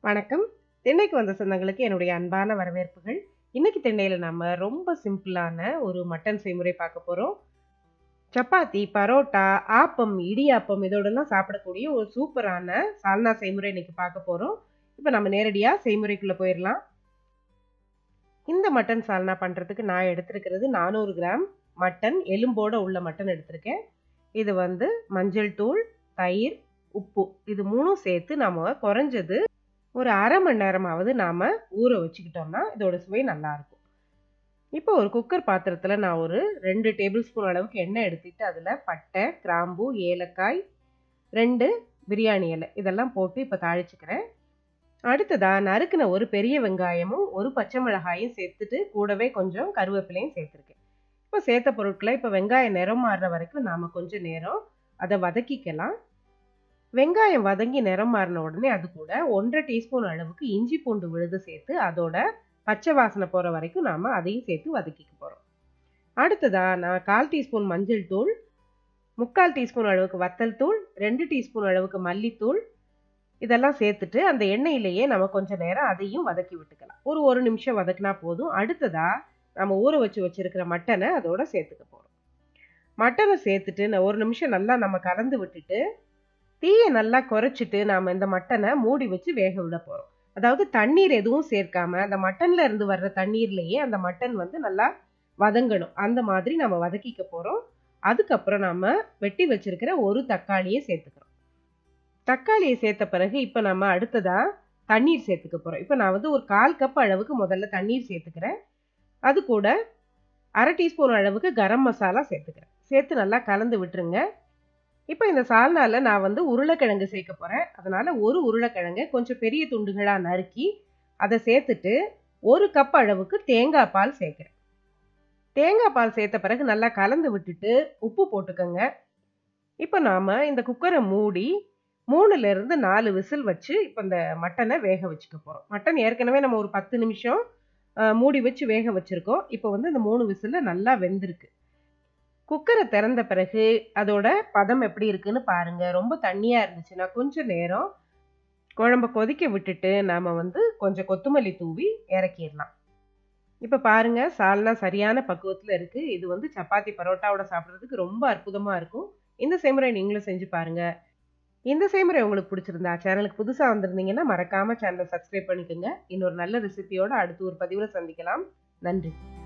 வணக்கம் திண்ணைக்கு வந்த சொந்தங்களுக்கு என்னுடைய அன்பான வரவேற்புகள் இன்னைக்கு திண்ணையில் நம்ம ரொம்ப சிம்பிளான ஒரு மட்டன் செய்முறை பார்க்க போகிறோம் சப்பாத்தி பரோட்டா ஆப்பம் இடியாப்பம் இதோடலாம் சாப்பிடக்கூடிய ஒரு சூப்பரான சால்னா செய்முறை இன்னைக்கு பார்க்க போகிறோம் இப்போ நம்ம நேரடியாக செய்முறைக்குள்ளே போயிடலாம் இந்த மட்டன் சால்னா பண்ணுறதுக்கு நான் எடுத்திருக்கிறது நானூறு கிராம் மட்டன் எலும்போட உள்ள மட்டன் எடுத்திருக்கேன் இது வந்து மஞ்சள் தூள் தயிர் உப்பு இது மூணும் சேர்த்து நம்ம குறைஞ்சது ஒரு அரை மணி நேரமாவது நாம் ஊற வச்சுக்கிட்டோம்னா இதோட சுவை நல்லாயிருக்கும் இப்போ ஒரு குக்கர் பாத்திரத்தில் நான் ஒரு ரெண்டு டேபிள் ஸ்பூன் அளவுக்கு எண்ணெய் எடுத்துட்டு அதில் பட்டை கிராம்பு ஏலக்காய் ரெண்டு பிரியாணி இலை இதெல்லாம் போட்டு இப்போ தாளிச்சுக்கிறேன் அடுத்ததாக நறுக்கின ஒரு பெரிய வெங்காயமும் ஒரு பச்சை மிளகாயும் சேர்த்துட்டு கூடவே கொஞ்சம் கருவேப்பிலையும் சேர்த்துருக்கேன் இப்போ சேர்த்த பொருட்களை இப்போ வெங்காயம் நிறம் மாறுற வரைக்கும் நாம் கொஞ்சம் நேரம் அதை வதக்கிக்கலாம் வெங்காயம் வதங்கி நிறம் மாறின உடனே அது கூட ஒன்றரை டீஸ்பூன் அளவுக்கு இஞ்சி பூண்டு விழுது சேர்த்து அதோட பச்சை வாசனை போகிற வரைக்கும் நாம் அதையும் சேர்த்து வதக்கிக்க போகிறோம் அடுத்ததாக நான் கால் டீஸ்பூன் மஞ்சள் தூள் முக்கால் டீஸ்பூன் அளவுக்கு வத்தல் தூள் ரெண்டு டீஸ்பூன் அளவுக்கு மல்லித்தூள் இதெல்லாம் சேர்த்துட்டு அந்த எண்ணெயிலேயே நம்ம கொஞ்சம் நேரம் அதையும் வதக்கி விட்டுக்கலாம் ஒரு ஒரு நிமிஷம் வதக்கினா போதும் அடுத்ததாக நம்ம ஊற வச்சு வச்சுருக்கிற மட்டனை அதோட சேர்த்துக்க போகிறோம் மட்டனை சேர்த்துட்டு நான் ஒரு நிமிஷம் நல்லா நம்ம கலந்து விட்டுட்டு தீயை நல்லா குறைச்சிட்டு நாம் இந்த மட்டனை மூடி வச்சு வேக விட போகிறோம் அதாவது தண்ணீர் எதுவும் சேர்க்காம அந்த மட்டன்ல இருந்து வர்ற தண்ணீர்லேயே அந்த மட்டன் வந்து நல்லா வதங்கணும் அந்த மாதிரி நம்ம வதக்கிக்க போகிறோம் அதுக்கப்புறம் நம்ம வெட்டி வச்சிருக்கிற ஒரு தக்காளியை சேர்த்துக்கிறோம் தக்காளியை சேர்த்த பிறகு இப்போ நம்ம அடுத்ததாக தண்ணீர் சேர்த்துக்க போகிறோம் இப்போ நான் வந்து ஒரு கால் கப் அளவுக்கு முதல்ல தண்ணீர் சேர்த்துக்கிறேன் அது கூட அரை டீஸ்பூன் அளவுக்கு கரம் மசாலா சேர்த்துக்கிறேன் சேர்த்து நல்லா கலந்து விட்டுருங்க இப்போ இந்த சால்னாவில் நான் வந்து உருளைக்கிழங்கு சேர்க்க போகிறேன் அதனால் ஒரு உருளைக்கிழங்கை கொஞ்சம் பெரிய துண்டுகளாக நறுக்கி அதை சேர்த்துட்டு ஒரு கப் அளவுக்கு தேங்காய் பால் சேர்க்குறேன் தேங்காய் பால் சேர்த்த பிறகு நல்லா கலந்து விட்டுட்டு உப்பு போட்டுக்கோங்க இப்போ நாம் இந்த குக்கரை மூடி மூணுலேருந்து நாலு விசில் வச்சு இப்போ இந்த மட்டனை வேக வச்சுக்க போகிறோம் மட்டன் ஏற்கனவே நம்ம ஒரு பத்து நிமிஷம் மூடி வச்சு வேக வச்சுருக்கோம் இப்போ வந்து இந்த மூணு விசிலில் நல்லா வெந்திருக்கு குக்கரை திறந்த பிறகு அதோட பதம் எப்படி இருக்குன்னு பாருங்க ரொம்ப தண்ணியா இருந்துச்சுன்னா கொஞ்சம் நேரம் குழம்ப கொதிக்க விட்டுட்டு நாம வந்து கொஞ்சம் கொத்தமல்லி தூவி இறக்கிடலாம் இப்போ பாருங்க சால்னா சரியான பக்குவத்தில் இருக்கு இது வந்து சப்பாத்தி பரோட்டாவோட சாப்பிட்றதுக்கு ரொம்ப அற்புதமா இருக்கும் இந்த செய்முறை நீங்களும் செஞ்சு பாருங்க இந்த செய்முறை உங்களுக்கு பிடிச்சிருந்தா சேனலுக்கு புதுசாக வந்திருந்தீங்கன்னா மறக்காம சேனலை சப்ஸ்கிரைப் பண்ணிக்கோங்க இன்னொரு நல்ல ரெசிபியோட அடுத்து ஒரு பதிவில் சந்திக்கலாம் நன்றி